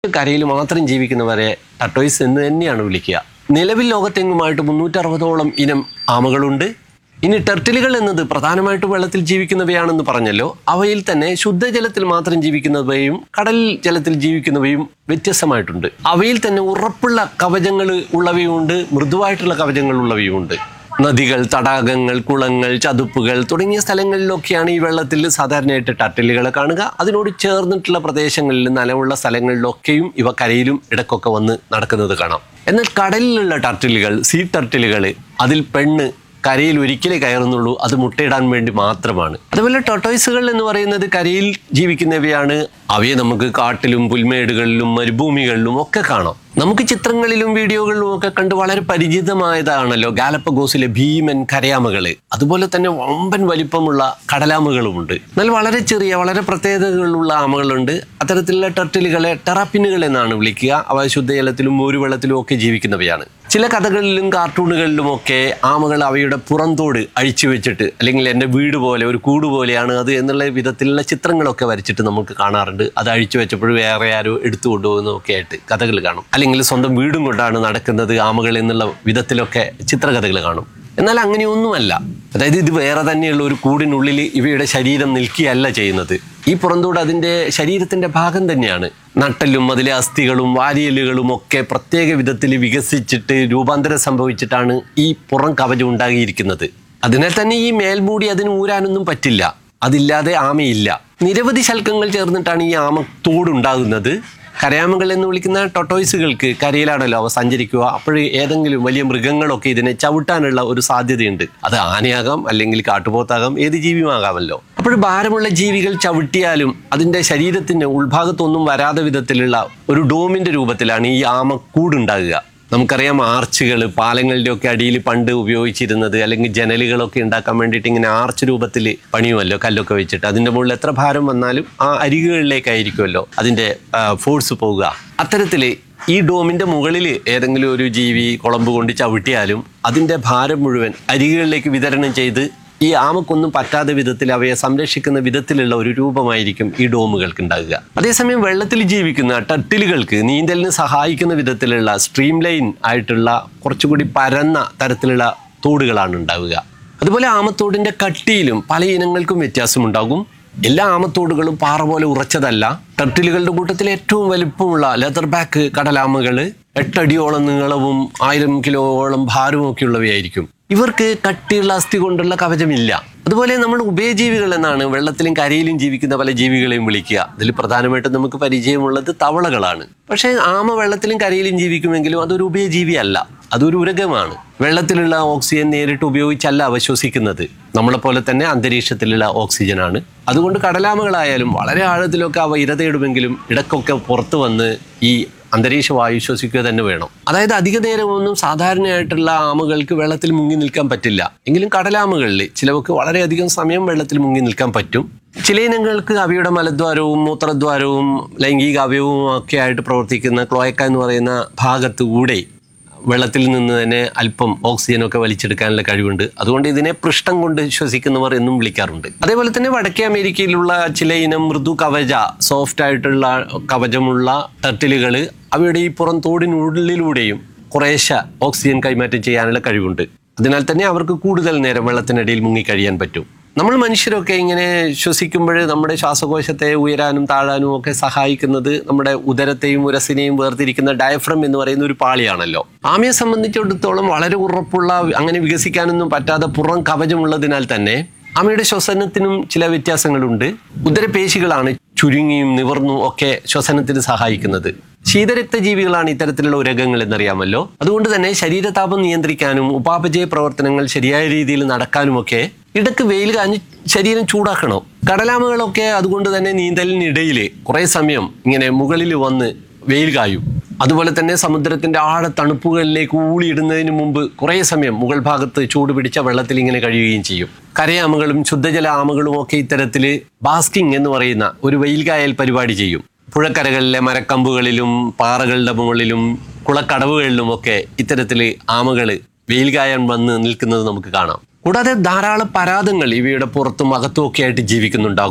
കരയിൽ മാത്രം ജീവിക്കുന്നവരെ ടട്ടോയ്സ് എന്ന് തന്നെയാണ് വിളിക്കുക നിലവിൽ ലോകത്തെങ്ങുമായിട്ട് മുന്നൂറ്ററുപതോളം ഇനം ആമകളുണ്ട് ഇനി ടെർട്ടിലുകൾ എന്നത് പ്രധാനമായിട്ടും വെള്ളത്തിൽ ജീവിക്കുന്നവയാണെന്ന് പറഞ്ഞല്ലോ അവയിൽ തന്നെ ശുദ്ധജലത്തിൽ മാത്രം ജീവിക്കുന്നവയും കടൽ ജലത്തിൽ ജീവിക്കുന്നവയും വ്യത്യസ്തമായിട്ടുണ്ട് അവയിൽ തന്നെ ഉറപ്പുള്ള കവചങ്ങൾ ഉള്ളവയുമുണ്ട് മൃദുവായിട്ടുള്ള കവചങ്ങൾ ഉള്ളവയുമുണ്ട് നദികൾ തടാകങ്ങൾ കുളങ്ങൾ ചതുപ്പുകൾ തുടങ്ങിയ സ്ഥലങ്ങളിലൊക്കെയാണ് ഈ വെള്ളത്തിൽ സാധാരണയായിട്ട് ടർട്ടിലുകളെ കാണുക അതിനോട് ചേർന്നിട്ടുള്ള പ്രദേശങ്ങളിൽ നനവുള്ള സ്ഥലങ്ങളിലൊക്കെയും ഇവ കരയിലും ഇടയ്ക്കൊക്കെ വന്ന് നടക്കുന്നത് കാണാം എന്നാൽ കടലിലുള്ള ടർട്ടിലുകൾ സീ ടർട്ടിലുകൾ അതിൽ പെണ്ണ് കരയിൽ ഒരിക്കലേ കയറുന്നുള്ളൂ അത് മുട്ടയിടാൻ വേണ്ടി മാത്രമാണ് അതുപോലെ ടൊട്ടോയ്സുകൾ എന്ന് പറയുന്നത് കരയിൽ ജീവിക്കുന്നവയാണ് അവയെ നമുക്ക് കാട്ടിലും പുൽമേടുകളിലും മരുഭൂമികളിലും ഒക്കെ കാണാം നമുക്ക് ചിത്രങ്ങളിലും വീഡിയോകളിലും ഒക്കെ കണ്ട് വളരെ പരിചിതമായതാണല്ലോ ഗാലപ്പഗോസിലെ ഭീമൻ കരയാമകള് അതുപോലെ തന്നെ വമ്പൻ വലിപ്പമുള്ള കടലാമകളുമുണ്ട് എന്നാൽ വളരെ ചെറിയ വളരെ പ്രത്യേകതകളുള്ള ആമകളുണ്ട് അത്തരത്തിലുള്ള ടർട്ടിലുകളെ ടെറാപ്പിനുകൾ എന്നാണ് വിളിക്കുക അവ ശുദ്ധജലത്തിലും മോരുവെള്ളത്തിലും ഒക്കെ ജീവിക്കുന്നവയാണ് ചില കഥകളിലും കാർട്ടൂണുകളിലും ഒക്കെ ആമകൾ അവയുടെ പുറന്തോട് അഴിച്ചു വെച്ചിട്ട് അല്ലെങ്കിൽ എൻ്റെ വീട് പോലെ ഒരു കൂട് പോലെയാണ് അത് എന്നുള്ള വിധത്തിലുള്ള ചിത്രങ്ങളൊക്കെ വരച്ചിട്ട് നമുക്ക് കാണാറുണ്ട് അത് അഴിച്ചു വെച്ചപ്പോൾ വേറെ ആരോ എടുത്തു കൊണ്ടുപോകുന്നതൊക്കെ ആയിട്ട് കഥകൾ കാണും അല്ലെങ്കിൽ സ്വന്തം വീടും കൊണ്ടാണ് നടക്കുന്നത് ആമകൾ എന്നുള്ള വിധത്തിലൊക്കെ ചിത്രകഥകൾ കാണും എന്നാൽ അങ്ങനെയൊന്നുമല്ല അതായത് ഇത് വേറെ തന്നെയുള്ള ഒരു കൂടിനുള്ളിൽ ഇവയുടെ ശരീരം നിൽക്കുകയല്ല ചെയ്യുന്നത് ഈ പുറന്തോട് അതിൻ്റെ ശരീരത്തിൻ്റെ ഭാഗം തന്നെയാണ് നട്ടലും അതിലെ അസ്ഥികളും വാരിയലുകളും ഒക്കെ പ്രത്യേക വിധത്തിൽ വികസിച്ചിട്ട് രൂപാന്തരം സംഭവിച്ചിട്ടാണ് ഈ പുറം കവചം ഉണ്ടാകിയിരിക്കുന്നത് അതിനാൽ തന്നെ ഈ മേൽമൂടി അതിന് ഊരാനൊന്നും പറ്റില്ല അതില്ലാതെ ആമയില്ല നിരവധി ശൽക്കങ്ങൾ ചേർന്നിട്ടാണ് ഈ ആമത്തോടുണ്ടാകുന്നത് കരയാമകൾ എന്ന് വിളിക്കുന്ന ടൊട്ടോയ്സുകൾക്ക് കരയിലാണല്ലോ അവ സഞ്ചരിക്കുക അപ്പോൾ ഏതെങ്കിലും വലിയ മൃഗങ്ങളൊക്കെ ഇതിനെ ചവിട്ടാനുള്ള ഒരു സാധ്യതയുണ്ട് അത് ആനയാകാം അല്ലെങ്കിൽ കാട്ടുപോത്താകാം ഏത് ജീവിയുമാകാമല്ലോ അപ്പോൾ ഭാരമുള്ള ജീവികൾ ചവിട്ടിയാലും അതിൻ്റെ ശരീരത്തിൻ്റെ ഉൾഭാഗത്തൊന്നും വരാതെ വിധത്തിലുള്ള ഒരു ഡോമിൻ്റെ രൂപത്തിലാണ് ഈ ആമ കൂടുണ്ടാകുക നമുക്കറിയാം ആർച്ചുകൾ പാലങ്ങളുടെ ഒക്കെ അടിയിൽ പണ്ട് ഉപയോഗിച്ചിരുന്നത് അല്ലെങ്കിൽ ജനലുകളൊക്കെ ഉണ്ടാക്കാൻ വേണ്ടിയിട്ട് ഇങ്ങനെ ആർച്ച് രൂപത്തിൽ പണിയുമല്ലോ കല്ലൊക്കെ വെച്ചിട്ട് അതിൻ്റെ മുകളിൽ എത്ര ഭാരം വന്നാലും ആ അരികുകളിലേക്കായിരിക്കുമല്ലോ അതിൻ്റെ ഫോഴ്സ് പോവുക അത്തരത്തിൽ ഈ ഡോമിൻ്റെ മുകളിൽ ഏതെങ്കിലും ഒരു ജീവി കുളമ്പ് കൊണ്ട് ചവിട്ടിയാലും അതിൻ്റെ ഭാരം മുഴുവൻ അരികുകളിലേക്ക് വിതരണം ചെയ്ത് ഈ ആമക്കൊന്നും പറ്റാത്ത വിധത്തിൽ അവയെ സംരക്ഷിക്കുന്ന വിധത്തിലുള്ള ഒരു രൂപമായിരിക്കും ഈ ഡോമുകൾക്ക് ഉണ്ടാകുക അതേസമയം വെള്ളത്തിൽ ജീവിക്കുന്ന ടട്ടിലുകൾക്ക് നീന്തലിന് സഹായിക്കുന്ന വിധത്തിലുള്ള സ്ട്രീം ലൈൻ ആയിട്ടുള്ള കുറച്ചുകൂടി പരന്ന തരത്തിലുള്ള തോടുകളാണ് ഉണ്ടാവുക അതുപോലെ ആമത്തോടിന്റെ കട്ടിയിലും പല ഇനങ്ങൾക്കും വ്യത്യാസമുണ്ടാകും എല്ലാ ആമത്തോടുകളും പാറ പോലെ ഉറച്ചതല്ല ടർട്ടിലുകളുടെ കൂട്ടത്തിൽ ഏറ്റവും വലിപ്പമുള്ള ലെതർ ബാക്ക് കടലാമകൾ എട്ടടിയോളം നീളവും ആയിരം കിലോയോളം ഭാരവും ഒക്കെ ഉള്ളവയായിരിക്കും ഇവർക്ക് കട്ടിയുള്ള അസ്ഥി കൊണ്ടുള്ള കവചമില്ല അതുപോലെ നമ്മൾ ഉഭയജീവികൾ എന്നാണ് വെള്ളത്തിലും കരയിലും ജീവിക്കുന്ന പല ജീവികളെയും വിളിക്കുക അതിൽ പ്രധാനമായിട്ടും നമുക്ക് പരിചയമുള്ളത് തവളകളാണ് പക്ഷേ ആമ വെള്ളത്തിലും കരയിലും ജീവിക്കുമെങ്കിലും അതൊരു ഉഭയജീവിയല്ല അതൊരു ഉരകമാണ് വെള്ളത്തിലുള്ള ഓക്സിജൻ നേരിട്ട് ഉപയോഗിച്ചല്ല അവ ശ്വസിക്കുന്നത് നമ്മളെപ്പോലെ തന്നെ അന്തരീക്ഷത്തിലുള്ള ഓക്സിജനാണ് അതുകൊണ്ട് കടലാമകളായാലും വളരെ ആഴത്തിലൊക്കെ അവ ഇര തേടുമെങ്കിലും ഇടയ്ക്കൊക്കെ പുറത്തു വന്ന് ഈ അന്തരീക്ഷ വായു ശ്വസിക്കുക തന്നെ വേണം അതായത് അധിക നേരമൊന്നും സാധാരണയായിട്ടുള്ള ആമകൾക്ക് വെള്ളത്തിൽ മുങ്ങി നിൽക്കാൻ പറ്റില്ല എങ്കിലും കടലാമകളിൽ ചിലവർക്ക് വളരെയധികം സമയം വെള്ളത്തിൽ മുങ്ങി നിൽക്കാൻ പറ്റും ചില ഇനങ്ങൾക്ക് അവയുടെ മലദ്വാരവും മൂത്രദ്വാരവും ലൈംഗിക അവയവവും ഒക്കെ ആയിട്ട് പ്രവർത്തിക്കുന്ന ക്ലോയക്ക എന്ന് പറയുന്ന ഭാഗത്തുകൂടെ വെള്ളത്തിൽ നിന്ന് തന്നെ അല്പം ഓക്സിജൻ ഒക്കെ വലിച്ചെടുക്കാനുള്ള കഴിവുണ്ട് അതുകൊണ്ട് ഇതിനെ പൃഷ്ഠം കൊണ്ട് ശ്വസിക്കുന്നവർ എന്നും വിളിക്കാറുണ്ട് അതേപോലെ തന്നെ വടക്കേ അമേരിക്കയിലുള്ള ചില ഇനം മൃദു കവച സോഫ്റ്റ് ആയിട്ടുള്ള കവചമുള്ള ടർട്ടിലുകൾ അവയുടെ ഈ പുറം തോടിനുള്ളിലൂടെയും കുറേശ്ശെ ഓക്സിജൻ കൈമാറ്റം ചെയ്യാനുള്ള കഴിവുണ്ട് അതിനാൽ തന്നെ അവർക്ക് കൂടുതൽ നേരം വെള്ളത്തിനടിയിൽ മുങ്ങി കഴിയാൻ പറ്റും നമ്മൾ മനുഷ്യരൊക്കെ ഇങ്ങനെ ശ്വസിക്കുമ്പോൾ നമ്മുടെ ശ്വാസകോശത്തെ ഉയരാനും താഴാനും ഒക്കെ സഹായിക്കുന്നത് നമ്മുടെ ഉദരത്തെയും ഉരസിനെയും വേർതിരിക്കുന്ന ഡയഫ്രം എന്ന് പറയുന്ന ഒരു പാളിയാണല്ലോ ആമയെ സംബന്ധിച്ചിടത്തോളം വളരെ ഉറപ്പുള്ള അങ്ങനെ വികസിക്കാനൊന്നും പറ്റാതെ പുറം കവചമുള്ളതിനാൽ തന്നെ ആമയുടെ ശ്വസനത്തിനും ചില വ്യത്യാസങ്ങളുണ്ട് ഉദരപേശികളാണ് ചുരുങ്ങിയും നിവർന്നും ഒക്കെ ശ്വസനത്തിന് സഹായിക്കുന്നത് ശീതരക്തജീവികളാണ് ഇത്തരത്തിലുള്ള ഉരകങ്ങൾ എന്നറിയാമല്ലോ അതുകൊണ്ട് തന്നെ ശരീരതാപം നിയന്ത്രിക്കാനും ഉപാപചയ പ്രവർത്തനങ്ങൾ ശരിയായ രീതിയിൽ നടക്കാനുമൊക്കെ ഇടയ്ക്ക് വെയിൽ കാഞ്ഞ് ശരീരം ചൂടാക്കണം കടലാമകളൊക്കെ അതുകൊണ്ട് തന്നെ നീന്തലിനിടയിൽ കുറേ സമയം ഇങ്ങനെ മുകളിൽ വന്ന് വെയിൽ കായും അതുപോലെ തന്നെ സമുദ്രത്തിന്റെ ആഴ തണുപ്പുകളിലേക്ക് ഊളിയിടുന്നതിന് മുമ്പ് കുറേ സമയം മുകൾ ഭാഗത്ത് ചൂട് പിടിച്ച വെള്ളത്തിൽ ഇങ്ങനെ കഴിയുകയും ചെയ്യും കരയാമകളും ശുദ്ധജല ആമകളും ഒക്കെ ഇത്തരത്തിൽ ബാസ്കിംഗ് എന്ന് പറയുന്ന ഒരു വെയിൽകായൽ പരിപാടി ചെയ്യും പുഴക്കരകളിലെ മരക്കമ്പുകളിലും പാറകളുടെ മുകളിലും കുളക്കടവുകളിലും ഒക്കെ ഇത്തരത്തിൽ ആമകൾ വെയിൽ കായാൻ വന്ന് നിൽക്കുന്നത് നമുക്ക് കാണാം കൂടാതെ ധാരാളം പരാതങ്ങൾ ഇവയുടെ പുറത്തും അകത്തും ഒക്കെ ആയിട്ട് ജീവിക്കുന്നുണ്ടാകും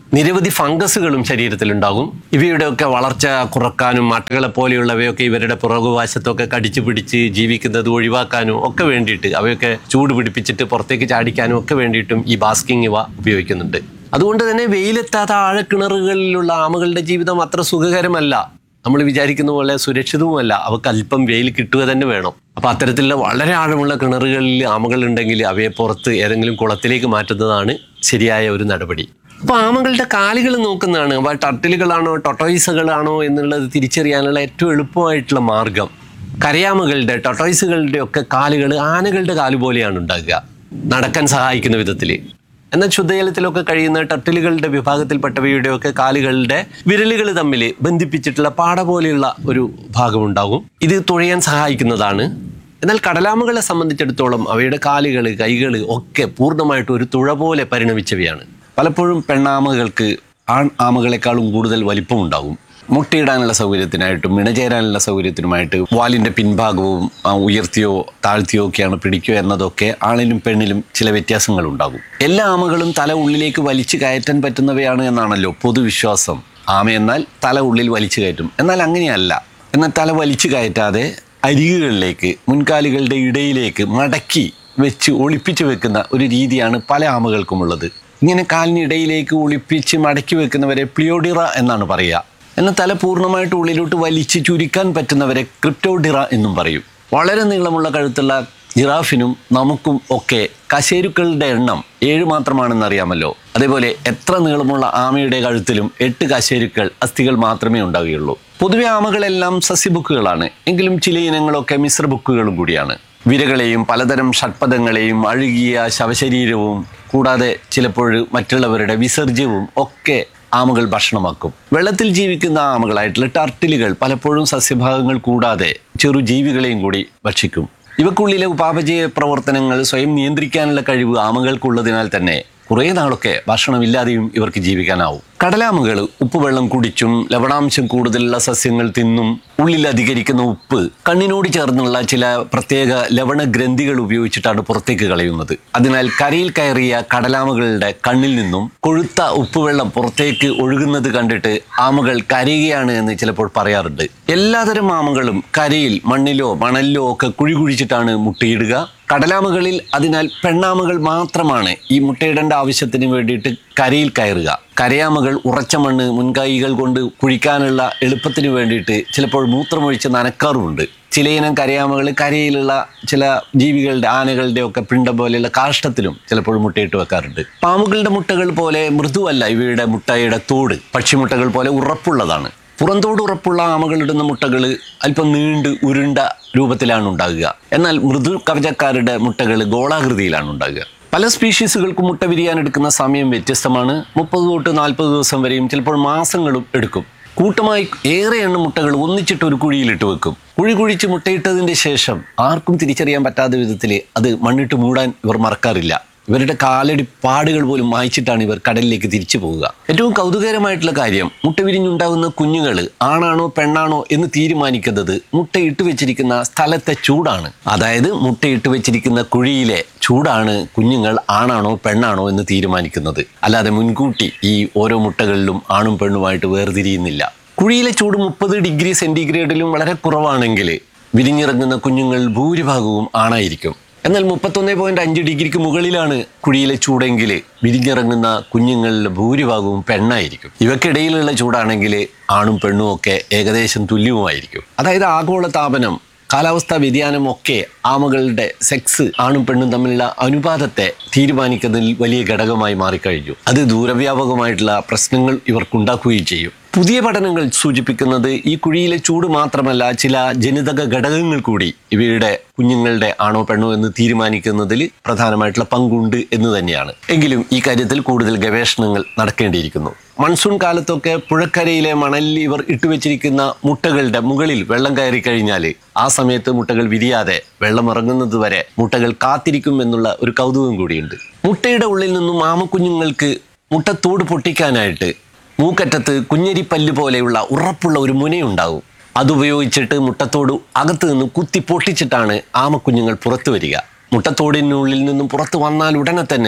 നിരവധി ഫംഗസുകളും ശരീരത്തിലുണ്ടാകും ഇവയുടെയൊക്കെ വളർച്ച കുറക്കാനും മട്ടകളെ പോലെയുള്ളവയൊക്കെ ഇവരുടെ പുറകുവശത്തൊക്കെ കടിച്ചു പിടിച്ച് ജീവിക്കുന്നത് ഒഴിവാക്കാനും ഒക്കെ വേണ്ടിയിട്ട് അവയൊക്കെ ചൂട് പിടിപ്പിച്ചിട്ട് പുറത്തേക്ക് ചാടിക്കാനും ഒക്കെ വേണ്ടിയിട്ടും ഈ ബാസ്കിങ് ഇവ ഉപയോഗിക്കുന്നുണ്ട് അതുകൊണ്ട് തന്നെ വെയിലെത്താത്ത ആഴക്കിണറുകളിലുള്ള ആമകളുടെ ജീവിതം അത്ര സുഖകരമല്ല നമ്മൾ വിചാരിക്കുന്ന പോലെ സുരക്ഷിതവുമല്ല അവർക്ക് അല്പം വെയിൽ കിട്ടുക തന്നെ വേണം അപ്പൊ അത്തരത്തിലുള്ള വളരെ ആഴമുള്ള കിണറുകളിൽ ആമകൾ ഉണ്ടെങ്കിൽ അവയെ പുറത്ത് ഏതെങ്കിലും കുളത്തിലേക്ക് മാറ്റുന്നതാണ് ശരിയായ ഒരു നടപടി അപ്പൊ ആമകളുടെ കാലുകൾ നോക്കുന്നതാണ് അവ ടർട്ടിലുകളാണോ ടൊട്ടോയിസുകളാണോ എന്നുള്ളത് തിരിച്ചറിയാനുള്ള ഏറ്റവും എളുപ്പമായിട്ടുള്ള മാർഗം കരയാമകളുടെ ടൊട്ടോയിസുകളുടെ ഒക്കെ കാലുകൾ ആനകളുടെ കാല് പോലെയാണ് ഉണ്ടാകുക നടക്കാൻ സഹായിക്കുന്ന വിധത്തിൽ എന്നാൽ ശുദ്ധജലത്തിലൊക്കെ കഴിയുന്ന ടർട്ടിലുകളുടെ വിഭാഗത്തിൽപ്പെട്ടവയുടെയൊക്കെ കാലുകളുടെ വിരലുകൾ തമ്മിൽ ബന്ധിപ്പിച്ചിട്ടുള്ള പാട പോലെയുള്ള ഒരു ഭാഗമുണ്ടാകും ഇത് തുഴയാൻ സഹായിക്കുന്നതാണ് എന്നാൽ കടലാമകളെ സംബന്ധിച്ചിടത്തോളം അവയുടെ കാലുകൾ കൈകൾ ഒക്കെ പൂർണ്ണമായിട്ട് ഒരു തുഴ പോലെ പരിണമിച്ചവയാണ് പലപ്പോഴും പെണ്ണാമകൾക്ക് ആൺ ആമകളെക്കാളും കൂടുതൽ വലിപ്പമുണ്ടാകും മുട്ടയിടാനുള്ള സൗകര്യത്തിനായിട്ടും ഇണചേരാനുള്ള സൗകര്യത്തിനുമായിട്ട് വാലിന്റെ പിൻഭാഗവും ആ, ഉയർത്തിയോ താഴ്ത്തിയോ ഒക്കെയാണ് പിടിക്കുക എന്നതൊക്കെ ആണിലും പെണ്ണിലും ചില വ്യത്യാസങ്ങൾ ഉണ്ടാകും എല്ലാ ആമകളും തല ഉള്ളിലേക്ക് വലിച്ചു കയറ്റാൻ പറ്റുന്നവയാണ് എന്നാണല്ലോ പൊതുവിശ്വാസം ആമ എന്നാൽ തല ഉള്ളിൽ വലിച്ചു കയറ്റും എന്നാൽ അങ്ങനെയല്ല എന്നാൽ തല വലിച്ചു കയറ്റാതെ അരികുകളിലേക്ക് മുൻകാലുകളുടെ ഇടയിലേക്ക് മടക്കി വെച്ച് ഒളിപ്പിച്ചു വെക്കുന്ന ഒരു രീതിയാണ് പല ആമകൾക്കുമുള്ളത് ഇങ്ങനെ കാലിനിടയിലേക്ക് ഒളിപ്പിച്ച് മടക്കി വെക്കുന്നവരെ പ്ലിയോഡിറ എന്നാണ് പറയുക എന്നാൽ തല പൂർണ്ണമായിട്ട് ഉള്ളിലോട്ട് വലിച്ച് ചുരുക്കാൻ പറ്റുന്നവരെ ക്രിപ്റ്റോഡിറ എന്നും പറയും വളരെ നീളമുള്ള കഴുത്തുള്ള ജിറാഫിനും നമുക്കും ഒക്കെ കശേരുക്കളുടെ എണ്ണം ഏഴ് മാത്രമാണെന്ന് അറിയാമല്ലോ അതേപോലെ എത്ര നീളമുള്ള ആമയുടെ കഴുത്തിലും എട്ട് കശേരുക്കൾ അസ്ഥികൾ മാത്രമേ ഉണ്ടാവുകയുള്ളൂ പൊതുവെ ആമകളെല്ലാം സസ്യബുക്കുകളാണ് എങ്കിലും ചില ഇനങ്ങളൊക്കെ മിശ്ര ബുക്കുകളും കൂടിയാണ് വിരകളെയും പലതരം ഷഡ്പദങ്ങളെയും അഴുകിയ ശവശരീരവും കൂടാതെ ചിലപ്പോൾ മറ്റുള്ളവരുടെ വിസർജ്യവും ഒക്കെ ആമകൾ ഭക്ഷണമാക്കും വെള്ളത്തിൽ ജീവിക്കുന്ന ആമകളായിട്ടുള്ള ടർട്ടിലുകൾ പലപ്പോഴും സസ്യഭാഗങ്ങൾ കൂടാതെ ചെറു ജീവികളെയും കൂടി ഭക്ഷിക്കും ഇവക്കുള്ളിലെ ഉപാപചയ പ്രവർത്തനങ്ങൾ സ്വയം നിയന്ത്രിക്കാനുള്ള കഴിവ് ആമകൾക്കുള്ളതിനാൽ തന്നെ കുറേ നാളൊക്കെ ഭക്ഷണമില്ലാതെയും ഇവർക്ക് ജീവിക്കാനാവും കടലാമകൾ ഉപ്പുവെള്ളം കുടിച്ചും ലവണാംശം കൂടുതലുള്ള സസ്യങ്ങൾ തിന്നും ഉള്ളിൽ അധികരിക്കുന്ന ഉപ്പ് കണ്ണിനോട് ചേർന്നുള്ള ചില പ്രത്യേക ലവണ ഗ്രന്ഥികൾ ഉപയോഗിച്ചിട്ടാണ് പുറത്തേക്ക് കളയുന്നത് അതിനാൽ കരയിൽ കയറിയ കടലാമകളുടെ കണ്ണിൽ നിന്നും കൊഴുത്ത ഉപ്പുവെള്ളം പുറത്തേക്ക് ഒഴുകുന്നത് കണ്ടിട്ട് ആമകൾ കരയുകയാണ് എന്ന് ചിലപ്പോൾ പറയാറുണ്ട് എല്ലാതരം ആമകളും കരയിൽ മണ്ണിലോ മണലിലോ ഒക്കെ കുഴി കുഴിച്ചിട്ടാണ് മുട്ടയിടുക കടലാമകളിൽ അതിനാൽ പെണ്ണാമകൾ മാത്രമാണ് ഈ മുട്ടയിടേണ്ട ആവശ്യത്തിന് വേണ്ടിയിട്ട് കരയിൽ കയറുക കരയാമകൾ ഉറച്ച മണ്ണ് മുൻകൈകൾ കൊണ്ട് കുഴിക്കാനുള്ള എളുപ്പത്തിന് വേണ്ടിയിട്ട് ചിലപ്പോൾ മൂത്രമൊഴിച്ച് നനക്കാറുമുണ്ട് ചിലയിനം കരയാമകൾ കരയിലുള്ള ചില ജീവികളുടെ ആനകളുടെ ഒക്കെ പിണ്ടം പോലെയുള്ള കാഷ്ടത്തിലും ചിലപ്പോൾ മുട്ടയിട്ട് വെക്കാറുണ്ട് പാമ്പുകളുടെ മുട്ടകൾ പോലെ മൃദുവല്ല ഇവയുടെ മുട്ടയുടെ തോട് പക്ഷിമുട്ടകൾ പോലെ ഉറപ്പുള്ളതാണ് പുറന്തോട് ഉറപ്പുള്ള ആമകളിടുന്ന മുട്ടകൾ അല്പം നീണ്ട് ഉരുണ്ട രൂപത്തിലാണ് ഉണ്ടാകുക എന്നാൽ മൃദു കവചക്കാരുടെ മുട്ടകൾ ഗോളാകൃതിയിലാണ് ഉണ്ടാകുക പല സ്പീഷീസുകൾക്കും മുട്ട വിരിയാൻ എടുക്കുന്ന സമയം വ്യത്യസ്തമാണ് മുപ്പത് തൊട്ട് നാൽപ്പത് ദിവസം വരെയും ചിലപ്പോൾ മാസങ്ങളും എടുക്കും കൂട്ടമായി ഏറെ എണ്ണം മുട്ടകൾ ഒന്നിച്ചിട്ട് ഒരു കുഴിയിലിട്ട് വെക്കും കുഴി കുഴിച്ച് മുട്ടയിട്ടതിന്റെ ശേഷം ആർക്കും തിരിച്ചറിയാൻ പറ്റാത്ത വിധത്തിൽ അത് മണ്ണിട്ട് മൂടാൻ ഇവർ മറക്കാറില്ല ഇവരുടെ കാലടി പാടുകൾ പോലും മായ്ച്ചിട്ടാണ് ഇവർ കടലിലേക്ക് തിരിച്ചു പോവുക ഏറ്റവും കൗതുകരമായിട്ടുള്ള കാര്യം മുട്ട വിരിഞ്ഞുണ്ടാകുന്ന കുഞ്ഞുങ്ങൾ ആണാണോ പെണ്ണാണോ എന്ന് തീരുമാനിക്കുന്നത് മുട്ടയിട്ട് വെച്ചിരിക്കുന്ന സ്ഥലത്തെ ചൂടാണ് അതായത് മുട്ടയിട്ട് വെച്ചിരിക്കുന്ന കുഴിയിലെ ചൂടാണ് കുഞ്ഞുങ്ങൾ ആണാണോ പെണ്ണാണോ എന്ന് തീരുമാനിക്കുന്നത് അല്ലാതെ മുൻകൂട്ടി ഈ ഓരോ മുട്ടകളിലും ആണും പെണ്ണുമായിട്ട് വേർതിരിയുന്നില്ല കുഴിയിലെ ചൂട് മുപ്പത് ഡിഗ്രി സെന്റിഗ്രേഡിലും വളരെ കുറവാണെങ്കിൽ വിരിഞ്ഞിറങ്ങുന്ന കുഞ്ഞുങ്ങൾ ഭൂരിഭാഗവും ആണായിരിക്കും എന്നാൽ മുപ്പത്തൊന്ന് പോയിന്റ് അഞ്ച് ഡിഗ്രിക്ക് മുകളിലാണ് കുഴിയിലെ ചൂടെങ്കിൽ വിരിഞ്ഞിറങ്ങുന്ന കുഞ്ഞുങ്ങളിൽ ഭൂരിഭാഗവും പെണ്ണായിരിക്കും ഇവക്കിടയിലുള്ള ചൂടാണെങ്കിൽ ആണും പെണ്ണും ഒക്കെ ഏകദേശം തുല്യവുമായിരിക്കും അതായത് ആഗോള താപനം കാലാവസ്ഥാ വ്യതിയാനം ഒക്കെ ആമകളുടെ സെക്സ് ആണും പെണ്ണും തമ്മിലുള്ള അനുപാതത്തെ തീരുമാനിക്കുന്നതിൽ വലിയ ഘടകമായി മാറിക്കഴിഞ്ഞു അത് ദൂരവ്യാപകമായിട്ടുള്ള പ്രശ്നങ്ങൾ ഇവർക്കുണ്ടാക്കുകയും ചെയ്യും പുതിയ പഠനങ്ങൾ സൂചിപ്പിക്കുന്നത് ഈ കുഴിയിലെ ചൂട് മാത്രമല്ല ചില ജനിതക ഘടകങ്ങൾ കൂടി ഇവയുടെ കുഞ്ഞുങ്ങളുടെ ആണോ പെണ്ണോ എന്ന് തീരുമാനിക്കുന്നതിൽ പ്രധാനമായിട്ടുള്ള പങ്കുണ്ട് എന്ന് തന്നെയാണ് എങ്കിലും ഈ കാര്യത്തിൽ കൂടുതൽ ഗവേഷണങ്ങൾ നടക്കേണ്ടിയിരിക്കുന്നു മൺസൂൺ കാലത്തൊക്കെ പുഴക്കരയിലെ മണലിൽ ഇവർ ഇട്ടുവെച്ചിരിക്കുന്ന മുട്ടകളുടെ മുകളിൽ വെള്ളം കയറി കഴിഞ്ഞാൽ ആ സമയത്ത് മുട്ടകൾ വിരിയാതെ വെള്ളം ഇറങ്ങുന്നത് വരെ മുട്ടകൾ കാത്തിരിക്കും എന്നുള്ള ഒരു കൗതുകം കൂടിയുണ്ട് മുട്ടയുടെ ഉള്ളിൽ നിന്നും ആമക്കുഞ്ഞുങ്ങൾക്ക് മുട്ടത്തോട് പൊട്ടിക്കാനായിട്ട് മൂക്കറ്റത്ത് കുഞ്ഞരിപ്പല്ല് പോലെയുള്ള ഉറപ്പുള്ള ഒരു മുനയുണ്ടാവും അതുപയോഗിച്ചിട്ട് മുട്ടത്തോട് അകത്ത് നിന്ന് കുത്തി പൊട്ടിച്ചിട്ടാണ് ആമക്കുഞ്ഞുങ്ങൾ പുറത്തു വരിക മുട്ടത്തോടിനുള്ളിൽ നിന്നും പുറത്തു വന്നാൽ ഉടനെ തന്നെ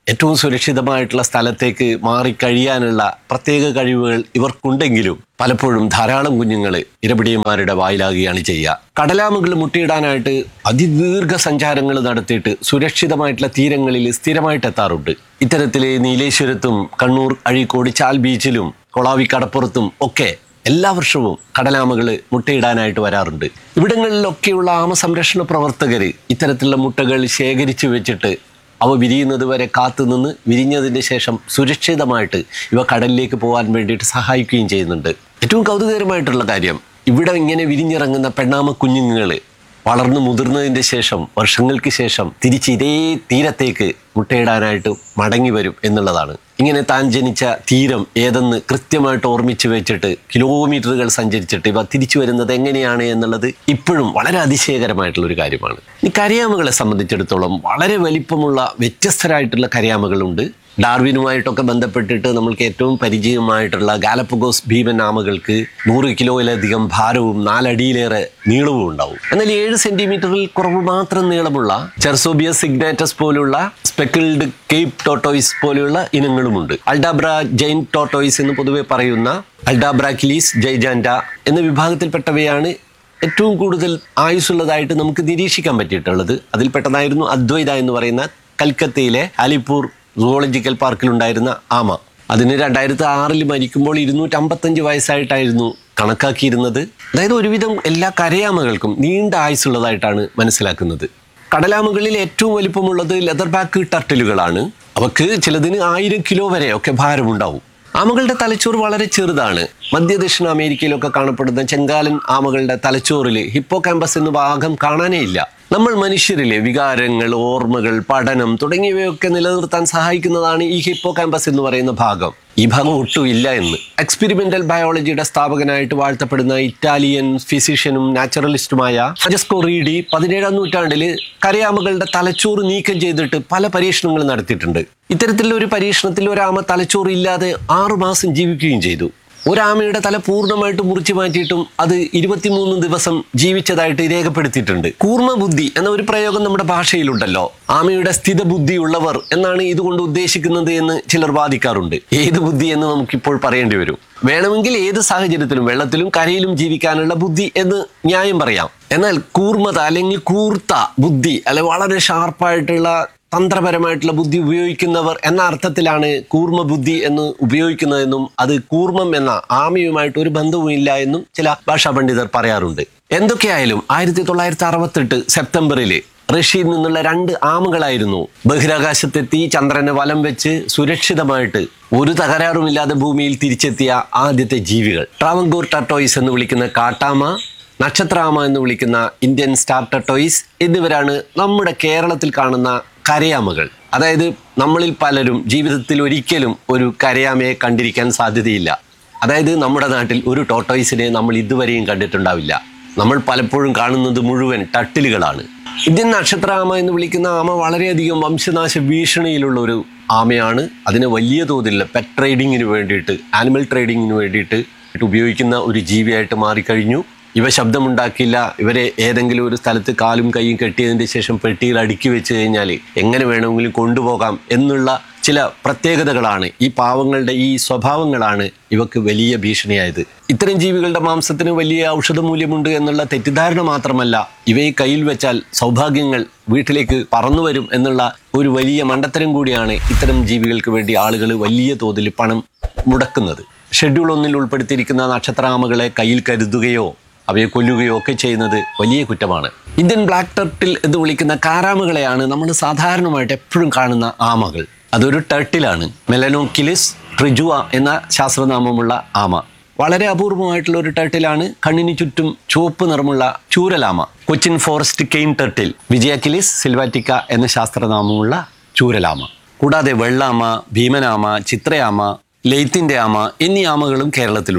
ഏറ്റവും സുരക്ഷിതമായിട്ടുള്ള സ്ഥലത്തേക്ക് മാറിക്കഴിയാനുള്ള പ്രത്യേക കഴിവുകൾ ഇവർക്കുണ്ടെങ്കിലും പലപ്പോഴും ധാരാളം കുഞ്ഞുങ്ങൾ ഇരപിടിയന്മാരുടെ വായിലാകുകയാണ് ചെയ്യുക കടലാമകൾ മുട്ടയിടാനായിട്ട് അതിദീർഘ സഞ്ചാരങ്ങൾ നടത്തിയിട്ട് സുരക്ഷിതമായിട്ടുള്ള തീരങ്ങളിൽ സ്ഥിരമായിട്ട് എത്താറുണ്ട് ഇത്തരത്തിൽ നീലേശ്വരത്തും കണ്ണൂർ അഴീക്കോട് ചാൽ ബീച്ചിലും കൊളാവി കടപ്പുറത്തും ഒക്കെ എല്ലാ വർഷവും കടലാമകൾ മുട്ടയിടാനായിട്ട് വരാറുണ്ട് ഇവിടങ്ങളിലൊക്കെയുള്ള ആമ സംരക്ഷണ പ്രവർത്തകർ ഇത്തരത്തിലുള്ള മുട്ടകൾ ശേഖരിച്ചു വെച്ചിട്ട് അവ വിരിയുന്നത് വരെ കാത്തുനിന്ന് വിരിഞ്ഞതിന് ശേഷം സുരക്ഷിതമായിട്ട് ഇവ കടലിലേക്ക് പോകാൻ വേണ്ടിയിട്ട് സഹായിക്കുകയും ചെയ്യുന്നുണ്ട് ഏറ്റവും കൗതുകകരമായിട്ടുള്ള കാര്യം ഇവിടെ ഇങ്ങനെ വിരിഞ്ഞിറങ്ങുന്ന പെണ്ണാമ കുഞ്ഞുങ്ങൾ വളർന്നു മുതിർന്നതിൻ്റെ ശേഷം വർഷങ്ങൾക്ക് ശേഷം തിരിച്ച് ഇതേ തീരത്തേക്ക് മുട്ടയിടാനായിട്ട് മടങ്ങി വരും എന്നുള്ളതാണ് ഇങ്ങനെ താൻ ജനിച്ച തീരം ഏതെന്ന് കൃത്യമായിട്ട് ഓർമ്മിച്ച് വെച്ചിട്ട് കിലോമീറ്ററുകൾ സഞ്ചരിച്ചിട്ട് ഇവ തിരിച്ചു വരുന്നത് എങ്ങനെയാണ് എന്നുള്ളത് ഇപ്പോഴും വളരെ അതിശയകരമായിട്ടുള്ള ഒരു കാര്യമാണ് ഈ കരയാമകളെ സംബന്ധിച്ചിടത്തോളം വളരെ വലിപ്പമുള്ള വ്യത്യസ്തരായിട്ടുള്ള കരയാമകളുണ്ട് ഡാർവിനുമായിട്ടൊക്കെ ബന്ധപ്പെട്ടിട്ട് നമ്മൾക്ക് ഏറ്റവും പരിചയമായിട്ടുള്ള ഗാലപ്പഗോസ് ഭീമൻ ആമകൾക്ക് നൂറ് കിലോയിലധികം ഭാരവും നാലടിയിലേറെ നീളവും ഉണ്ടാവും എന്നാൽ ഏഴ് സെന്റിമീറ്ററിൽ കുറവ് മാത്രം നീളമുള്ള ചെർസോബിയ സിഗ്നേറ്റസ് പോലുള്ള സ്പെക്കിൾഡ് കേപ്പ് ടോട്ടോയിസ് പോലെയുള്ള ഇനങ്ങളുമുണ്ട് അൾഡാബ്ര ജൈൻ ടോട്ടോയിസ് എന്ന് പൊതുവെ പറയുന്ന അൾഡാബ്രാക്കിലീസ് ജൈജാൻഡ എന്ന വിഭാഗത്തിൽപ്പെട്ടവയാണ് ഏറ്റവും കൂടുതൽ ആയുസ്സുള്ളതായിട്ട് നമുക്ക് നിരീക്ഷിക്കാൻ പറ്റിയിട്ടുള്ളത് അതിൽപ്പെട്ടതായിരുന്നു അദ്വൈത എന്ന് പറയുന്ന കൽക്കത്തയിലെ അലിപ്പൂർ സുവോളജിക്കൽ പാർക്കിലുണ്ടായിരുന്ന ആമ അതിന് രണ്ടായിരത്തി ആറിൽ മരിക്കുമ്പോൾ ഇരുന്നൂറ്റമ്പത്തഞ്ച് വയസ്സായിട്ടായിരുന്നു കണക്കാക്കിയിരുന്നത് അതായത് ഒരുവിധം എല്ലാ കരയാമകൾക്കും നീണ്ട ആയുസ്സുള്ളതായിട്ടാണ് മനസ്സിലാക്കുന്നത് കടലാമകളിൽ ഏറ്റവും വലിപ്പമുള്ളത് ലെതർ ബാക്ക് ടർട്ടിലുകളാണ് അവക്ക് ചിലതിന് ആയിരം കിലോ വരെ ഒക്കെ ഭാരമുണ്ടാവും ആമകളുടെ തലച്ചോറ് വളരെ ചെറുതാണ് മധ്യ ദക്ഷിണ അമേരിക്കയിലൊക്കെ കാണപ്പെടുന്ന ചെങ്കാലൻ ആമകളുടെ തലച്ചോറിൽ ഹിപ്പോ ക്യാമ്പസ് എന്ന ഭാഗം കാണാനേ ഇല്ല നമ്മൾ മനുഷ്യരിലെ വികാരങ്ങൾ ഓർമ്മകൾ പഠനം തുടങ്ങിയവയൊക്കെ നിലനിർത്താൻ സഹായിക്കുന്നതാണ് ഈ ഹിപ്പോ ക്യാമ്പസ് എന്ന് പറയുന്ന ഭാഗം ഈ ഭാഗം ഒട്ടും ഇല്ല എന്ന് എക്സ്പെരിമെന്റൽ ബയോളജിയുടെ സ്ഥാപകനായിട്ട് വാഴ്ത്തപ്പെടുന്ന ഇറ്റാലിയൻ ഫിസിഷ്യനും നാച്ചുറലിസ്റ്റുമായ ഫ്രജസ്കോ റീഡി പതിനേഴാം നൂറ്റാണ്ടിൽ കരയാമകളുടെ തലച്ചോറ് നീക്കം ചെയ്തിട്ട് പല പരീക്ഷണങ്ങൾ നടത്തിയിട്ടുണ്ട് ഇത്തരത്തിലുള്ള ഒരു പരീക്ഷണത്തിൽ ഒരാമ തലച്ചോറ് ഇല്ലാതെ ആറു മാസം ജീവിക്കുകയും ചെയ്തു ഒരാമയുടെ തല പൂർണ്ണമായിട്ട് മുറിച്ചു മാറ്റിയിട്ടും അത് ഇരുപത്തിമൂന്ന് ദിവസം ജീവിച്ചതായിട്ട് രേഖപ്പെടുത്തിയിട്ടുണ്ട് കൂർമ്മ ബുദ്ധി എന്ന ഒരു പ്രയോഗം നമ്മുടെ ഭാഷയിലുണ്ടല്ലോ ആമയുടെ സ്ഥിത ബുദ്ധിയുള്ളവർ എന്നാണ് ഇതുകൊണ്ട് ഉദ്ദേശിക്കുന്നത് എന്ന് ചിലർ വാദിക്കാറുണ്ട് ഏത് ബുദ്ധി എന്ന് നമുക്കിപ്പോൾ പറയേണ്ടി വരും വേണമെങ്കിൽ ഏത് സാഹചര്യത്തിലും വെള്ളത്തിലും കരയിലും ജീവിക്കാനുള്ള ബുദ്ധി എന്ന് ന്യായം പറയാം എന്നാൽ കൂർമ്മത അല്ലെങ്കിൽ കൂർത്ത ബുദ്ധി അല്ലെ വളരെ ഷാർപ്പായിട്ടുള്ള തന്ത്രപരമായിട്ടുള്ള ബുദ്ധി ഉപയോഗിക്കുന്നവർ എന്ന അർത്ഥത്തിലാണ് കൂർമ്മ ബുദ്ധി എന്ന് ഉപയോഗിക്കുന്നതെന്നും അത് കൂർമ്മം എന്ന ആമയുമായിട്ട് ഒരു ബന്ധവും ഇല്ല എന്നും ചില ഭാഷാ പണ്ഡിതർ പറയാറുണ്ട് എന്തൊക്കെയായാലും ആയിരത്തി തൊള്ളായിരത്തി അറുപത്തെട്ട് സെപ്റ്റംബറില് റഷ്യയിൽ നിന്നുള്ള രണ്ട് ആമകളായിരുന്നു ബഹിരാകാശത്തെത്തി ചന്ദ്രനെ വലം വെച്ച് സുരക്ഷിതമായിട്ട് ഒരു തകരാറുമില്ലാതെ ഭൂമിയിൽ തിരിച്ചെത്തിയ ആദ്യത്തെ ജീവികൾ ട്രാവൻകൂർ ടർട്ടോയിസ് എന്ന് വിളിക്കുന്ന കാട്ടാമ നക്ഷത്രാമ എന്ന് വിളിക്കുന്ന ഇന്ത്യൻ സ്റ്റാർ ടർട്ടോയിസ് എന്നിവരാണ് നമ്മുടെ കേരളത്തിൽ കാണുന്ന കരയാമകൾ അതായത് നമ്മളിൽ പലരും ജീവിതത്തിൽ ഒരിക്കലും ഒരു കരയാമയെ കണ്ടിരിക്കാൻ സാധ്യതയില്ല അതായത് നമ്മുടെ നാട്ടിൽ ഒരു ടോട്ടോയിസിനെ നമ്മൾ ഇതുവരെയും കണ്ടിട്ടുണ്ടാവില്ല നമ്മൾ പലപ്പോഴും കാണുന്നത് മുഴുവൻ ടട്ടിലുകളാണ് ഇന്ത്യൻ നക്ഷത്രാമ എന്ന് വിളിക്കുന്ന ആമ വളരെയധികം വംശനാശ ഭീഷണിയിലുള്ള ഒരു ആമയാണ് അതിന് വലിയ തോതിലുള്ള പെറ്റ് ട്രേഡിങ്ങിന് വേണ്ടിയിട്ട് ആനിമൽ ട്രേഡിങ്ങിന് വേണ്ടിയിട്ട് ഉപയോഗിക്കുന്ന ഒരു ജീവിയായിട്ട് മാറിക്കഴിഞ്ഞു ഇവ ശബ്ദമുണ്ടാക്കില്ല ഇവരെ ഏതെങ്കിലും ഒരു സ്ഥലത്ത് കാലും കൈയും കെട്ടിയതിന് ശേഷം പെട്ടിയിൽ അടുക്കി വെച്ച് കഴിഞ്ഞാൽ എങ്ങനെ വേണമെങ്കിലും കൊണ്ടുപോകാം എന്നുള്ള ചില പ്രത്യേകതകളാണ് ഈ പാവങ്ങളുടെ ഈ സ്വഭാവങ്ങളാണ് ഇവക്ക് വലിയ ഭീഷണിയായത് ഇത്തരം ജീവികളുടെ മാംസത്തിന് വലിയ ഔഷധ മൂല്യമുണ്ട് എന്നുള്ള തെറ്റിദ്ധാരണ മാത്രമല്ല ഇവയെ കയ്യിൽ വെച്ചാൽ സൗഭാഗ്യങ്ങൾ വീട്ടിലേക്ക് പറന്നു വരും എന്നുള്ള ഒരു വലിയ മണ്ടത്തരം കൂടിയാണ് ഇത്തരം ജീവികൾക്ക് വേണ്ടി ആളുകൾ വലിയ തോതിൽ പണം മുടക്കുന്നത് ഷെഡ്യൂൾ ഒന്നിൽ ഉൾപ്പെടുത്തിയിരിക്കുന്ന നക്ഷത്രാമകളെ കയ്യിൽ കരുതുകയോ അവയെ കൊല്ലുകയോ ഒക്കെ ചെയ്യുന്നത് വലിയ കുറ്റമാണ് ഇന്ത്യൻ ബ്ലാക്ക് ടർട്ടിൽ എന്ന് വിളിക്കുന്ന കാരാമകളെയാണ് നമ്മൾ സാധാരണമായിട്ട് എപ്പോഴും കാണുന്ന ആമകൾ അതൊരു ടർട്ടിലാണ് മെലനോക്കിലിസ് ട്രിജുവ എന്ന ശാസ്ത്രനാമമുള്ള ആമ വളരെ അപൂർവമായിട്ടുള്ള ഒരു ടർട്ടിലാണ് കണ്ണിന് ചുറ്റും ചുവപ്പ് നിറമുള്ള ചൂരലാമ Cochin forest cane turtle Vijayachelys silvatica എന്ന ശാസ്ത്രനാമമുള്ള ചൂരലാമ കൂടാതെ വെള്ളാമ ഭീമനാമ ചിത്രയാമ ലെയ്ത്തിന്റെ ആമ എന്നീ ആമകളും കേരളത്തിലുണ്ട്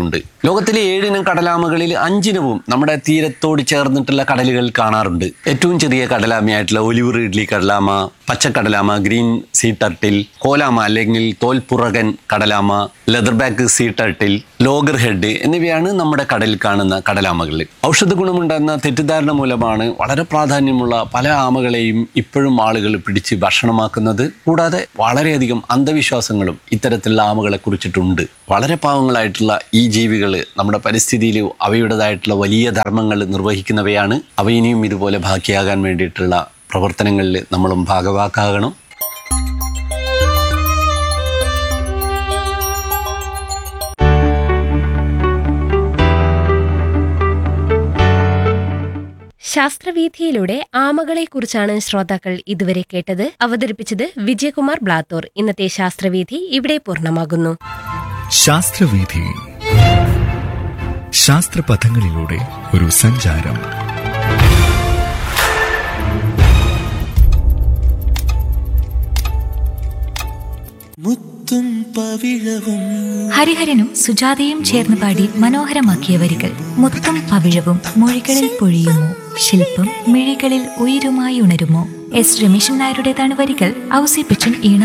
ലോകത്തിലെ ഏഴിനം കടലാമകളിൽ അഞ്ചിനവും നമ്മുടെ തീരത്തോട് ചേർന്നിട്ടുള്ള കടലുകൾ കാണാറുണ്ട് ഏറ്റവും ചെറിയ കടലാമയായിട്ടുള്ള ഒലിവ് റിഡ്ലി കടലാമ പച്ചക്കടലാമ ഗ്രീൻ സീ ടർട്ടിൽ കോലാമ അല്ലെങ്കിൽ തോൽപ്പുറകൻ കടലാമ leatherback sea turtle loggerhead എന്നിവയാണ് നമ്മുടെ കടലിൽ കാണുന്ന കടലാമകൾ ഔഷധ ഗുണമുണ്ടെന്ന തെറ്റിദ്ധാരണ മൂലമാണ് വളരെ പ്രാധാന്യമുള്ള പല ആമകളെയും ഇപ്പോഴും ആളുകൾ പിടിച്ച് ഭക്ഷണമാക്കുന്നത് കൂടാതെ വളരെയധികം അന്ധവിശ്വാസങ്ങളും ഇത്തരത്തിലുള്ള ആമകളെ കുറിച്ചിട്ടുണ്ട് വളരെ പാവങ്ങളായിട്ടുള്ള ഈ ജീവികൾ നമ്മുടെ പരിസ്ഥിതിയിൽ അവയുടേതായിട്ടുള്ള വലിയ ധർമ്മങ്ങൾ നിർവഹിക്കുന്നവയാണ് അവ ഇനിയും ഇതുപോലെ ബാക്കിയാകാൻ വേണ്ടിയിട്ടുള്ള പ്രവർത്തനങ്ങളിൽ നമ്മളും ഭാഗവാക്കാകണം ശാസ്ത്രവീഥിയിലൂടെ ആമകളെക്കുറിച്ചാണ് ശ്രോതാക്കൾ ഇതുവരെ കേട്ടത് അവതരിപ്പിച്ചത് വിജയകുമാർ ബ്ലാത്തൂർ ഇന്നത്തെ ശാസ്ത്രവീഥി ഇവിടെ പൂർണ്ണമാകുന്നു ശാസ്ത്രവീഥി ശാസ്ത്രപഥങ്ങളിലൂടെ ഒരു സഞ്ചാരം മുത്തും പവിഴവും ഹരിഹരനും സുജാതയും ചേർന്ന് പാടി മനോഹരമാക്കിയ വരികൾ മുത്തും പവിഴവും മൊഴികളിൽ പൊഴിയുമോ ശില്പം മിഴികളിൽ ഉയരുമായി ഉണരുമോ എസ് രമേശൻ നായരുടേതാണ് വരികൾ ഔസേപ്പച്ചൻ ഈണം